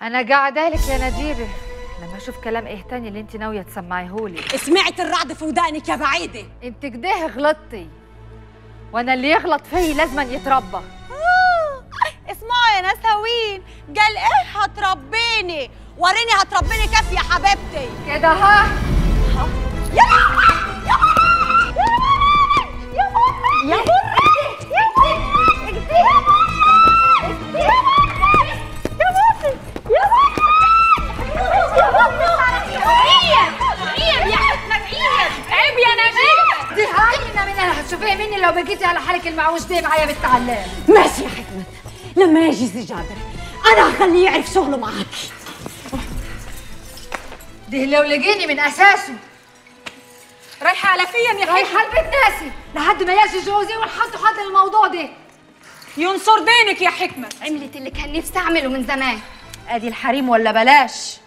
انا قاعده لك يا نجيبه لما اشوف كلام ايه تاني اللي انت ناويه تسمعيهولي سمعت الرعد في ودانك يا بعيده انت كده غلطتي وانا اللي يغلط فيه لازم يتربى اسمعوا يا نساوين قال ايه هتربيني وريني هتربيني كيف يا حبيبتي كده ها يا ماما يا ماما يا ماما يا ماما عيب يا نجيبه دي هاينه من انا هتشوفيها مني لو بقيتي على حالك المعوش دي معايا بالتعلم ماشي يا حكمت لما يجي زي جابر انا هخليه يعرف شغله معاك دي لو لقيني من اساسه رايحه على فين يا رايحه البيت ناسي لحد ما يجي جوزي ونحط حد الموضوع ده ينصر دينك يا حكمت عملت اللي كان نفسي اعمله من زمان ادي الحريم ولا بلاش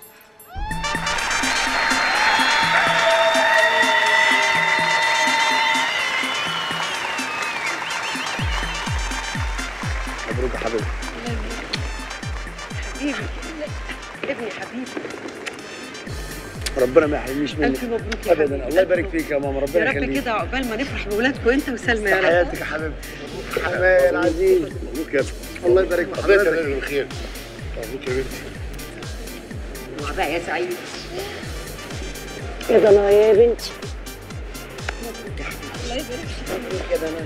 مبروك يا حبيبي ابني حبيبي ربنا ما يحرمنيش منك ألف مبروك يا ابدا حبيبي. الله يبارك فيك يا ماما ربنا يا رب يخليك كده عقبال ما نفرح بولادكم انت وسلمى يا رب حياتك يا حبيبتي حماية العزيز مبروك يا الله يبارك في حضرتك الله يبارك بالخير مبروك يا بنتي بقى يا سعيد يا ضنا يا بنتي مبروك يا دنيا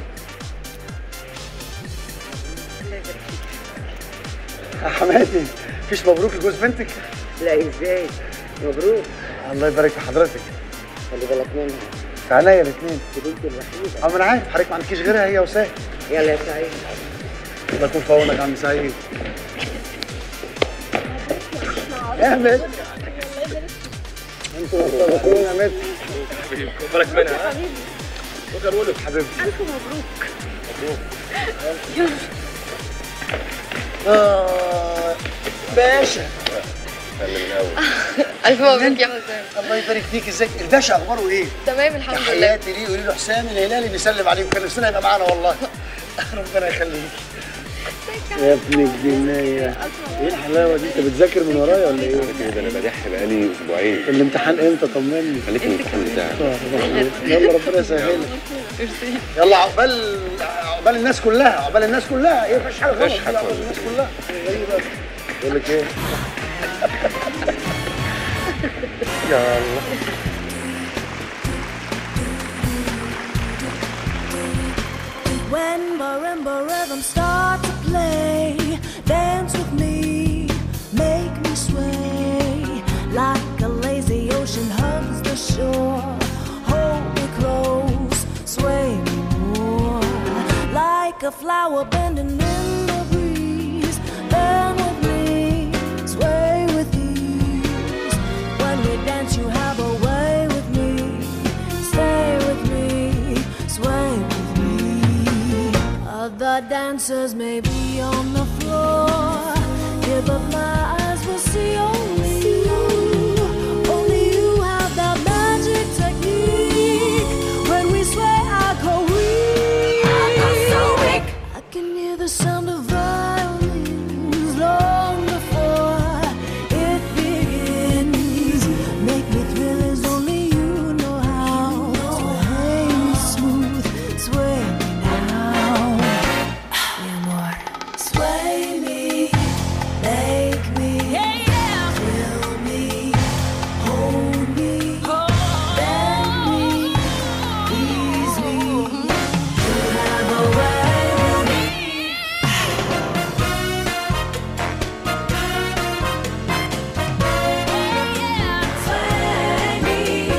يا حماتي مفيش مبروك لجوز بنتك لا ازاي مبروك الله يبارك في حضرتك خلي بالك منها في عينيا الاثنين دي بنتي الوحيده اه ما انا عارف حضرتك ما عندكيش غيرها هي وسام يلا يا سعيد الله يكون في عونك يا عم سعيد يا مت انتوا مستضيفين يا مت بالك منها شكرا ولد حبيبتي الف مبروك آه باشا الف مبروك يا حسام الله يبارك فيك ازيك الباشا اخباره ايه؟ تمام الحمد لله تحياتي ليه قولي له حسام الهلالي بيسلم عليك كان نفسنا يبقى معانا والله ربنا يخليك يا ابن الجنية ايه الحلاوة دي انت بتذاكر من ورايا ولا ايه؟ ده انا بدح بقالي اسبوعين الامتحان امتى طمني خليك من الامتحان بتاعك يلا ربنا يسهلك يلا عقبال عقبال الناس كلها عقبال الناس كلها ايه مفيش حاجه غلط مفيش حاجة عقبال الناس كلها غريبة بقول لك ايه يا الله When marimba rhythms start to play, dance with me, make me sway like a lazy ocean hugs the shore. Hold me close, sway me more like a flower bending in the breeze. Bend with me, sway with ease. When we dance, you have a way with me. Stay with me, sway with me. Other dancers may be on the floor. Here, but my eyes will see only you. Only you have that magic technique. When we sway, I go weak. I can hear the sound of violins long before it begins. Make me thrill as only you know how. Sway me smooth, sway me now. Mi amor, sway me, make me, thrill me, hold me, bend me, please me. You have a way with me. Sway me.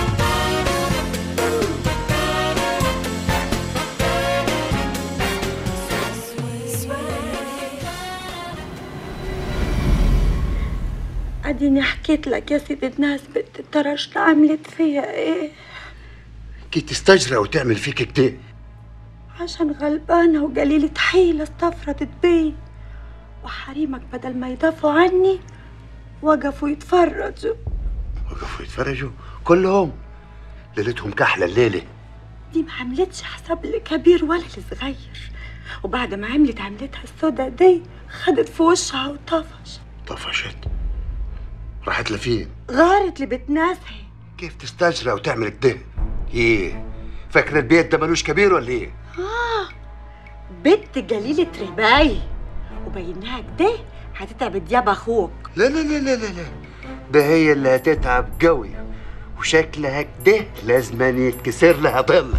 اديني حكيت لك يا سيدي الناس بنت الدرجة عملت فيها ايه كي تستجرى وتعمل فيك كتير عشان غلبانة وقليلة حيلة استفردت بي وحريمك بدل ما يدافعوا عني وقفوا يتفرجوا وقفوا يتفرجوا كلهم ليلتهم كحلة الليلة دي ما عملتش حساب الكبير ولا الصغير وبعد ما عملت عملتها السودا دي خدت في وشها وطفش طفشت راحت لفين غارت لبيت ناسها كيف تستجرى وتعمل كده ايه فاكره البيت ده ملوش كبير ولا ايه بنت جليلة رباي وبينها كده هتتعب دياب اخوك لا لا لا لا لا لا ده هي اللي هتتعب قوي وشكلها كده لازم يتكسر لها ضلع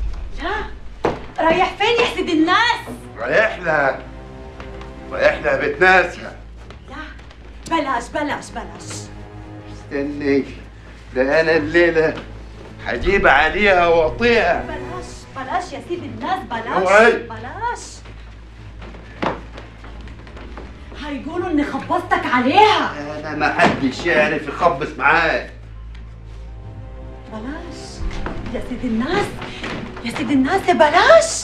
رايح فين يا سيد الناس رايح لها رايح لها بيت ناسها بلاش بلاش بلاش استني ده انا الليله هجيب عليها واعطيها بلاش بلاش يا سيد الناس اوعي. بلاش بلاش هيقولوا اني خبصتك عليها انا ما حدش يعرف يخبص معاك بلاش يا سيد الناس يا سيد الناس بلاش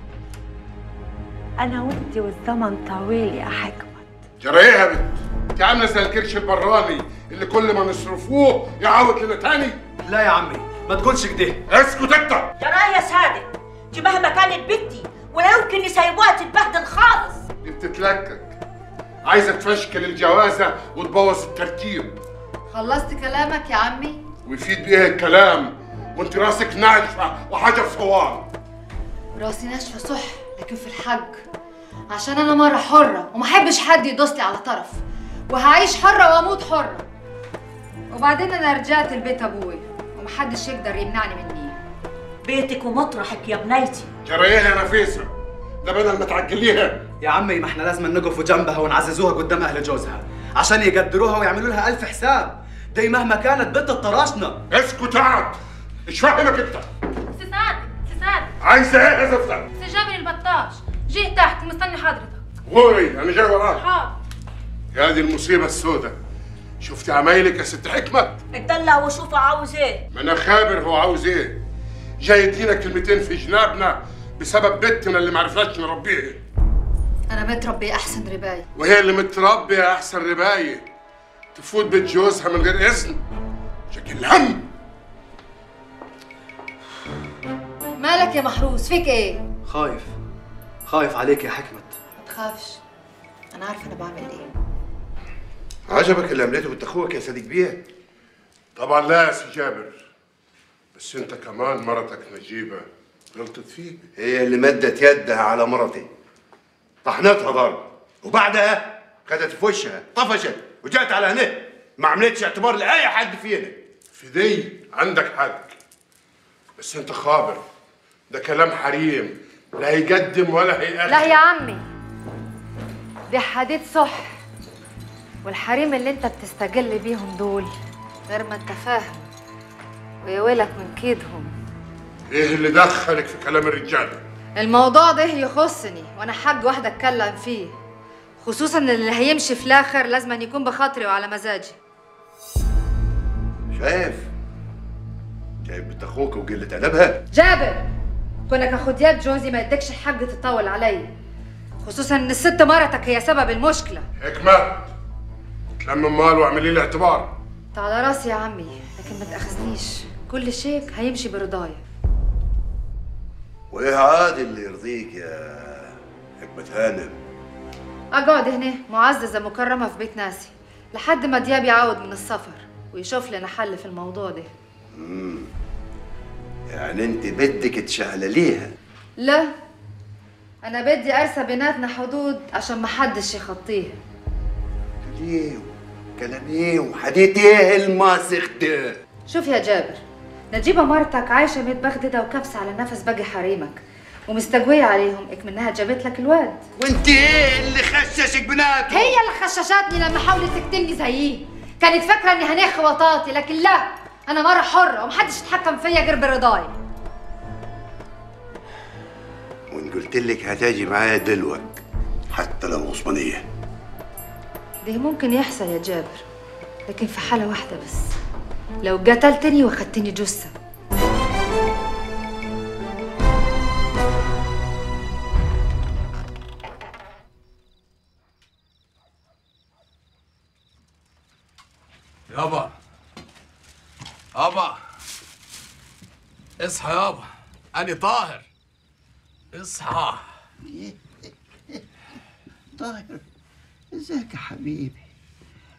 انا وانت والزمن طويل يا حكمة جرى ايه يا بنت؟ انت عامله زي الكرش البراني اللي كل ما نصرفوه يعوض لنا تاني لا يا عمي ما تقولش كده اسكت انت جرايه يا سادة دي مهما كانت بنتي ولا يمكن يسيبوها تتبهدل خالص دي بتتلكك عايزه تفشكل الجوازه وتبوظ الترتيب خلصت كلامك يا عمي ويفيد بايه الكلام وانت راسك ناشفه وحاجه في صوان راسي ناشفه صح لكن في الحج عشان انا مره حره وما احبش حد يدوس لي على طرف وهعيش حره واموت حره وبعدين انا رجعت لبيت ابوي ومحدش يقدر يمنعني مني بيتك ومطرحك يا بنيتي جرى ايه يا نفيسه؟ ده بدل ما تعجليها يا عمي ما احنا لازم نقف جنبها ونعززوها قدام اهل جوزها عشان يقدروها ويعملوا لها ألف حساب دي مهما كانت بنت الطراشنة اسكت قعد ايش فاهمك انت؟ سي سعد سي سعد عايزه ايه يا زفته؟ سي جابر البطاش جه تحت مستني حضرتك غوري انا جاي وراك حاضر يا دي المصيبه السوداء شفتي عمايلك يا ست حكمه؟ اتدلع وشوف عاوز ايه ما انا خابر هو عاوز ايه جاي يدينا كلمتين في جنابنا بسبب بنتنا اللي ما عرفناش نربيها انا متربي احسن رباية وهي اللي متربيه احسن ربايه تفوت بيت جوزها من غير اذن شكل هم مالك يا محروس فيك ايه خايف خايف عليك يا حكمت ما تخافش انا عارفه انا بعمل ايه عجبك اللي عملته بنت اخوك يا صديق بيه طبعا لا يا سي جابر بس انت كمان مرتك نجيبه غلطت فيك هي اللي مدت يدها على مرتي طحنتها ضرب وبعدها خدت في وشها طفشت وجات على هنا ما عملتش اعتبار لاي حد فينا في دي عندك حق بس انت خابر ده كلام حريم لا هيقدم ولا هيأخر لا يا عمي دي حديد صح والحريم اللي انت بتستجل بيهم دول غير ما انت فاهم ويا ويلك من كيدهم ايه اللي دخلك في كلام الرجال الموضوع ده يخصني وانا حاج واحدة اتكلم فيه خصوصا ان اللي هيمشي في الاخر لازم أن يكون بخاطري وعلى مزاجي شايف شايف بنت اخوك وقله ادبها جابر كونك اخو دياب جوزي ما يدكش الحق تطول علي خصوصا ان الست مرتك هي سبب المشكله حكمه تلم مال واعملي لي اعتبار انت على راسي يا عمي لكن ما تاخذنيش كل شيء هيمشي برضايا وايه عاد اللي يرضيك يا حكمة هانم اقعد هنا معززه مكرمه في بيت ناسي لحد ما دياب يعود من السفر ويشوف لنا حل في الموضوع ده يعني انت بدك تشعلليها لا انا بدي ارسى بيناتنا حدود عشان ما حدش يخطيها ليه كلام ايه وحديث ايه الماسخ ده شوف يا جابر نجيبة مرتك عايشة متبغددة وكبسة على نفس باقي حريمك ومستقوية عليهم اكمنها جابت لك الواد وانت ايه اللي خششك بناتهم هي اللي خششتني لما حاولت تكتمني زيه كانت فاكرة اني هناخ وطاطي لكن لا انا مرة حرة ومحدش يتحكم فيا غير برضاي وان قلت لك هتاجي معايا دلوك حتى لو عثمانيه ده ممكن يحصل يا جابر لكن في حالة واحدة بس لو قتلتني واخدتني جثة يابا يابا اصحى يابا أنا طاهر اصحى طاهر ازيك يا حبيبي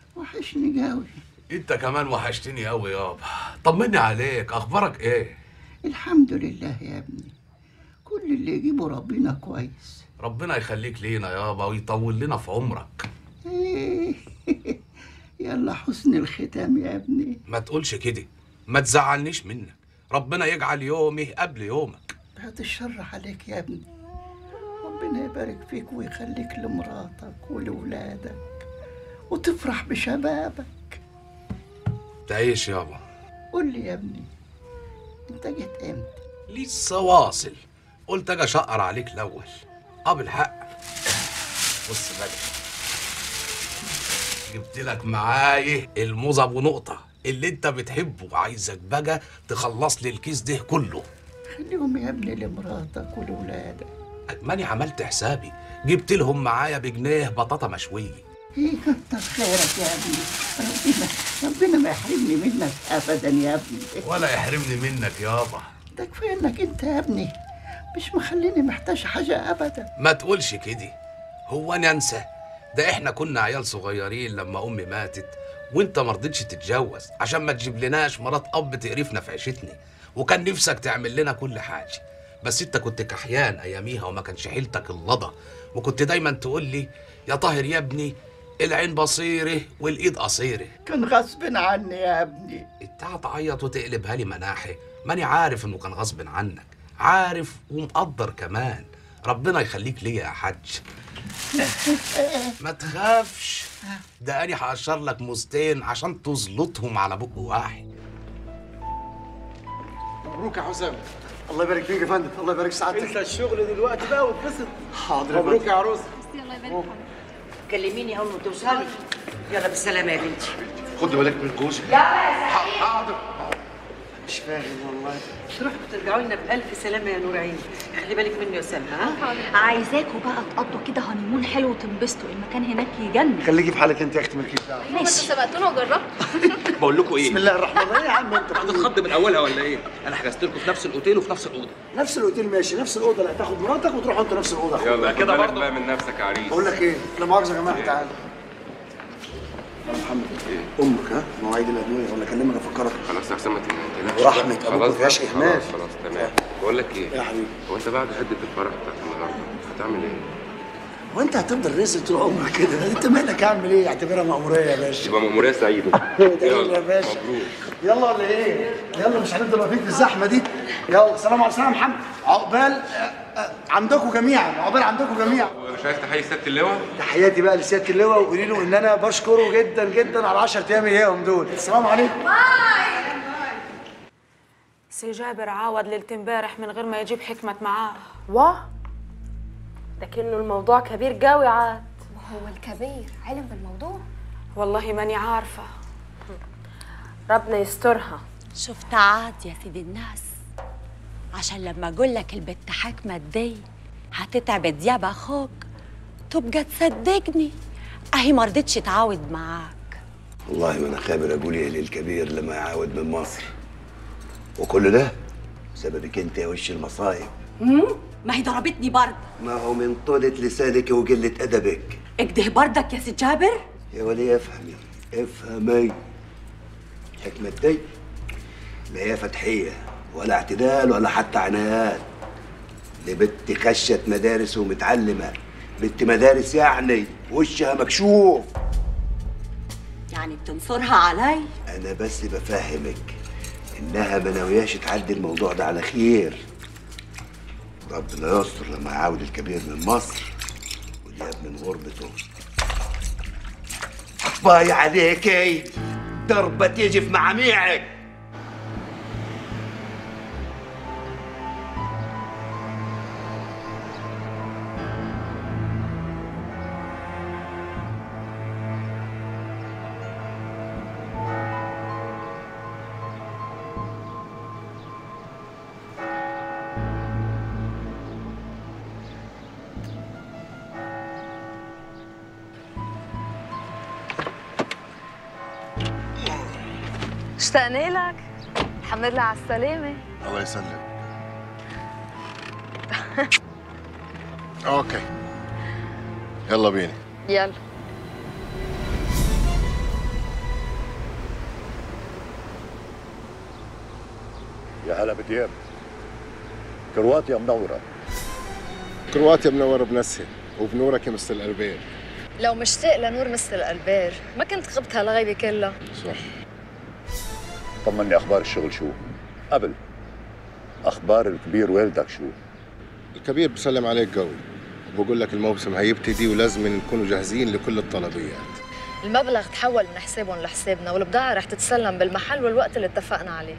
وحشني قوي انت كمان وحشتني قوي يابا طمني عليك اخبارك ايه الحمد لله يا ابني كل اللي يجيبه ربنا كويس ربنا يخليك لينا يابا ويطول لنا في عمرك إيه. يلا حسن الختام يا ابني ما تقولش كده ما تزعلنيش منك ربنا يجعل يومي قبل يومك بعد الشر عليك يا ابني ربنا يبارك فيك ويخليك لمراتك ولولادك وتفرح بشبابك تعيش يابا قول لي يا ابني انت جيت امتى لسه واصل قلت اجي اشقر عليك الاول اه بالحق بص بقى جبت لك معايا الموز ابو نقطه اللي انت بتحبه عايزك بقى تخلص لي الكيس ده كله خليهم يا ابني لمراتك ولولادك ماني عملت حسابي جبت لهم معايا بجنيه بطاطا مشويه ايه كتر خيرك يا ابني ربنا ربنا ما يحرمني منك ابدا يا ابني ولا يحرمني منك يابا ده كفايه انك انت يا ابني مش مخليني محتاج حاجه ابدا ما تقولش كده هو انا انسى ده احنا كنا عيال صغيرين لما امي ماتت وانت ما رضيتش تتجوز عشان ما تجيب لناش مرات اب تقرفنا في عيشتنا وكان نفسك تعمل لنا كل حاجه بس انت كنت كحيان اياميها وما كانش حيلتك اللضا وكنت دايما تقول لي يا طاهر يا ابني العين بصيره والايد قصيره كان غصب عني يا ابني انت هتعيط وتقلبها لي مناحي ماني عارف انه كان غصب عنك عارف ومقدر كمان ربنا يخليك ليا يا حاج ما تخافش ده انا هقشر لك موزتين عشان تزلطهم على بق واحد مبروك يا حسام الله يبارك فيك يا فندم الله يبارك في سعادتك انسى الشغل دلوقتي بقى واتبسط حاضر يا مبروك فندم. يا عروسه الله يبارك كلميني اول ما توصلي يلا بالسلامه يا بنتي خدي بالك من جوزك حاضر مش فاهم والله تروحوا ترجعوا لنا بألف سلامة يا نور عيني خلي بالك منه يا سلمى ها عايزاكوا بقى تقضوا كده هنيمون حلو وتنبسطوا المكان هناك يجنن خليكي في حالك انت يا اختي مالكيش دعوه ماشي سبقتونا وجربت بقول لكم ايه بسم الله الرحمن الرحيم يا عم انت هتتخض من اولها ولا ايه انا حجزت لكم في نفس الاوتيل وفي نفس الاوضه نفس الاوتيل ماشي نفس الاوضه لا تاخد مراتك وتروحوا انتوا نفس الاوضه يلا كده كده برضه. برضه بقى من نفسك يا عريس بقول لك ايه لا مؤاخذه يا جماعه تعالى يا محمد امك ها مواعيد الادويه ولا اكلمك افكرك خلاص يا حسام ما تقلقش ورحمة بقى. أبوك خلاص ما فيهاش بقى. إهمال. خلاص خلاص تمام بقول لك ايه يا حبيبي هو انت بعد حده الفرح بتاعت النهارده هتعمل ايه؟ هو انت هتفضل راسل طول عمرك كده انت مالك اعمل ايه اعتبرها مأمورية يا باشا تبقى مأمورية سعيدة يلا يا باشا مبروك يلا ولا ايه يلا مش هنفضل واقفين في الزحمه دي يلا سلام عليكم يا محمد عقبال آه، آه، عندكم جميعا عقبال عندكم جميعا مش عايز تحيي سيادة اللواء؟ تحياتي بقى لسياده اللواء وقولي له ان انا بشكره جدا جدا على 10 ايام اياهم دول السلام عليكم سي جابر عاود ليلة امبارح من غير ما يجيب حكمة معاه واه ده كأنه الموضوع كبير قوي عاد هو الكبير علم بالموضوع والله ماني عارفة ربنا يسترها شفت عاد يا سيدي الناس عشان لما اقول لك البت حكمة دي هتتعب دياب اخوك تبقى تصدقني اهي ما رضتش تعاود معاك والله ما انا خابر اقول ايه للكبير لما يعاود من مصر وكل ده بسببك انت يا وش المصايب ما هي ضربتني برد ما هو من طولة لسانك وقلة ادبك اكده بردك يا سي جابر يا ولي افهمي افهمي حكمة دي لا هي فتحية ولا اعتدال ولا حتى عنايات دي بنت خشت مدارس ومتعلمة بنت مدارس يعني وشها مكشوف يعني بتنصرها علي انا بس بفهمك انها ما ناوياش تعدي الموضوع ده على خير ربنا يستر لما يعاود الكبير من مصر ودياب من غربته باي عليكي ضربة تيجي في معاميعك اشتقنا لك الحمد لله على السلامة الله يسلمك اوكي يلا بينا يلا يا هلا بدياب كرواتيا منورة كرواتيا منورة بنسهل وبنورك يا مستر الألبير لو مشتاق لنور مثل القلبير ما كنت خبت هالغيبة كلها صح طمني أخبار الشغل شو قبل أخبار الكبير والدك شو الكبير بسلم عليك قوي وبقول لك الموسم هيبتدي ولازم نكونوا جاهزين لكل الطلبيات المبلغ تحول من حسابهم لحسابنا والبضاعة رح تتسلم بالمحل والوقت اللي اتفقنا عليه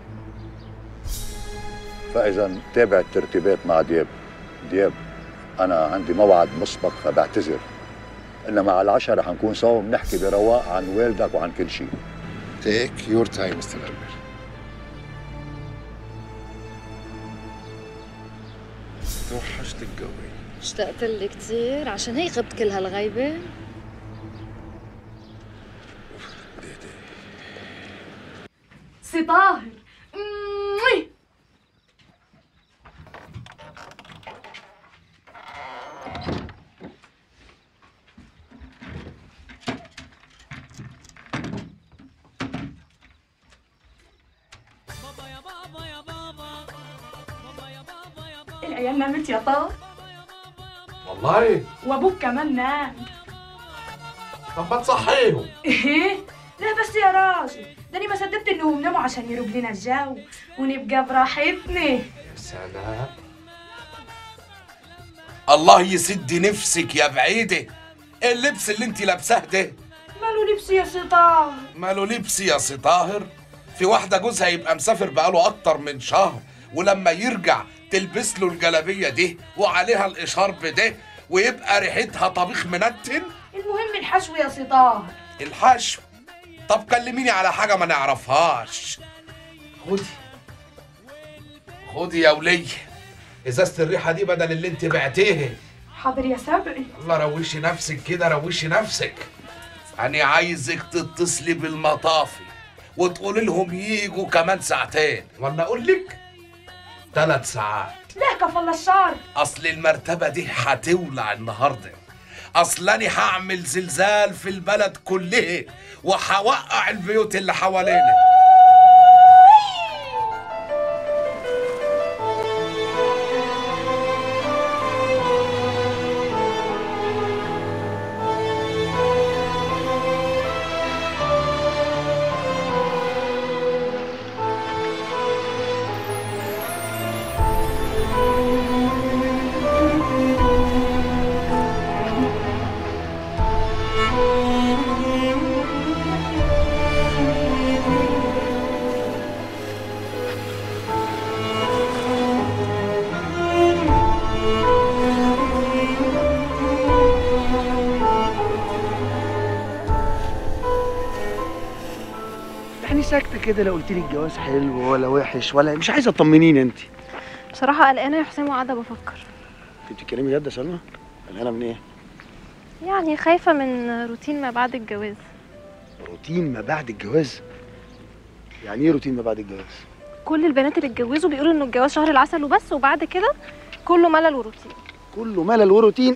فإذا تابع الترتيبات مع دياب دياب أنا عندي موعد مسبق فبعتذر إنما على العشاء رح نكون سوا بنحكي برواق عن والدك وعن كل شيء تيك يور تايم مستر الألبير توحشتك قوي اشتقت لي كثير عشان هيك غبت كل هالغيبة سي طاهر أمي. العيال نامت يا طار والله وابوك كمان نام طب ما تصحيهم ايه لا بس يا راجل ده انا ما صدقت انهم ناموا عشان يروق لنا الجو ونبقى براحتنا يا سلام الله يسد نفسك يا بعيدة إيه اللبس اللي انت لابساه ده ماله لبس يا سي طاهر ماله لبس يا سي طاهر في واحدة جوزها يبقى مسافر بقاله أكتر من شهر ولما يرجع تلبس له الجلابية دي وعليها الإشارب ده ويبقى ريحتها طبيخ منتن المهم الحشو يا سي طاهر الحشو طب كلميني على حاجة ما نعرفهاش خدي خدي يا ولية ازازة الريحة دي بدل اللي انت بعتيه حاضر يا سبعي الله روشي نفسك كده روشي نفسك أنا عايزك تتصلي بالمطافي وتقولي لهم ييجوا كمان ساعتين ولا أقول لك ثلاث ساعات لا كفل الشر أصل المرتبة دي هتولع النهاردة أصل أنا هعمل زلزال في البلد كلها وهوقع البيوت اللي حوالينا يعني ساكته كده لو قلت لي الجواز حلو ولا وحش ولا مش عايزه تطمنيني انت بصراحة قلقانة يا حسام وقاعدة بفكر انت بتتكلمي جد يا سلمى قلقانه من ايه يعني خايفة من روتين ما بعد الجواز روتين ما بعد الجواز يعني ايه روتين ما بعد الجواز كل البنات اللي اتجوزوا بيقولوا انه الجواز شهر العسل وبس وبعد كده كله ملل وروتين كله ملل وروتين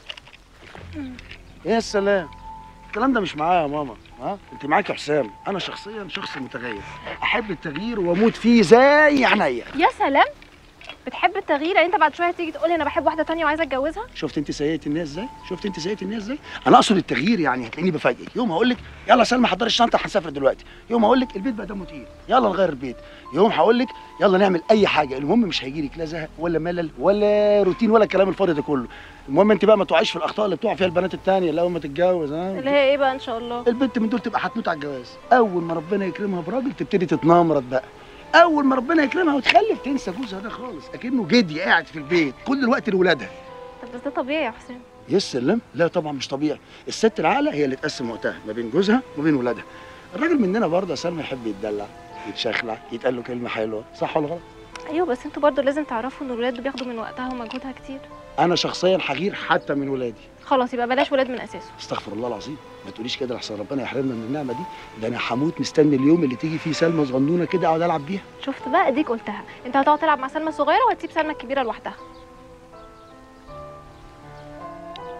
يا سلام الكلام ده مش معايا يا ماما ها انت معاك حسام انا شخصيا شخص متغير احب التغيير واموت فيه زي عينيا يا سلام بتحب التغيير يعني انت بعد شويه تيجي تقولي انا بحب واحده تانية وعايزه اتجوزها شفت انت سيئه الناس ازاي شفت انت سيئه الناس ازاي انا اقصد التغيير يعني هتلاقيني بفاجئك يوم هقول لك يلا يا سلمى حضري الشنطه هنسافر دلوقتي يوم هقول لك البيت بقى دمه تقيل يلا نغير البيت يوم هقول لك يلا نعمل اي حاجه المهم مش هيجي لك لا زهق ولا ملل ولا روتين ولا الكلام الفاضي ده كله المهم انت بقى ما تقعيش في الاخطاء اللي بتقع فيها البنات التانية اللي اول ما تتجوز ها اللي هي ايه بقى ان شاء الله البنت من دول تبقى هتموت على الجواز اول ما ربنا يكرمها براجل تبتدي تتنمرض بقى اول ما ربنا يكرمها وتخلف تنسى جوزها ده خالص اكنه جدي قاعد في البيت كل الوقت لاولادها طب بس ده طبيعي يا حسام يا سلام لا طبعا مش طبيعي الست العاقله هي اللي تقسم وقتها ما بين جوزها وبين ولادها الراجل مننا برضه يا سلمى يحب يتدلع يتشخلع يتقال له كلمه حلوه صح ولا غلط ايوه بس انتوا برضو لازم تعرفوا ان الولاد بياخدوا من وقتها ومجهودها كتير انا شخصيا هغير حتى من ولادي خلاص يبقى بلاش ولاد من اساسه استغفر الله العظيم ما تقوليش كده لحسن ربنا يحرمنا من النعمه دي ده انا هموت مستني اليوم اللي تيجي فيه سلمى صغنونه كده اقعد العب بيها شفت بقى اديك قلتها انت هتقعد تلعب مع سلمى الصغيره وهتسيب سلمى الكبيره لوحدها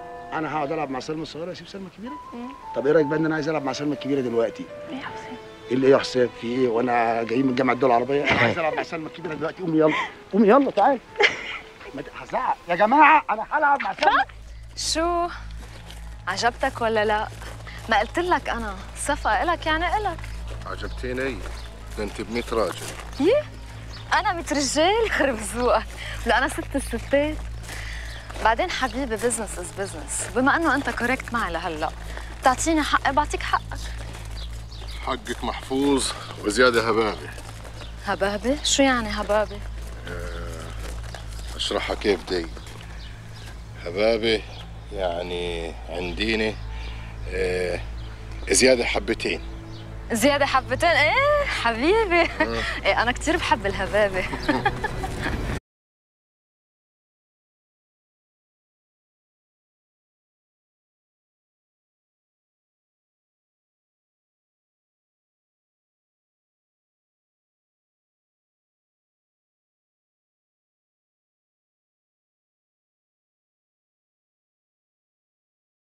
انا هقعد العب مع سلمى الصغيره اسيب سلمى الكبيره مم. طب ايه رايك بقى ان انا عايز العب مع سلمى الكبيره دلوقتي ايه يا حسام ايه اللي ايه يا حسام في ايه وانا جاي من جامعه الدول العربيه انا عايز العب مع سلمى الكبيره دلوقتي قومي يلا قومي يلا تعالي ما ت- هزعق يا جماعه انا هلعب مع سلمى شو عجبتك ولا لا ما قلت لك انا صفقه الك يعني الك عجبتيني ده انت ب 100 راجل يي انا مت رجال خرب ذوقك لا انا ست الستات بعدين حبيبي بزنس از بزنس بما انه انت كوريكت معي لهلا بتعطيني حقي بعطيك حقك حقك محفوظ وزياده هبابه هبابي شو يعني هبابي اشرحها كيف دي هبابه يعني عنديني آه زياده حبتين زيادة حبتين ايه حبيبي ايه انا كتير بحب الهبابة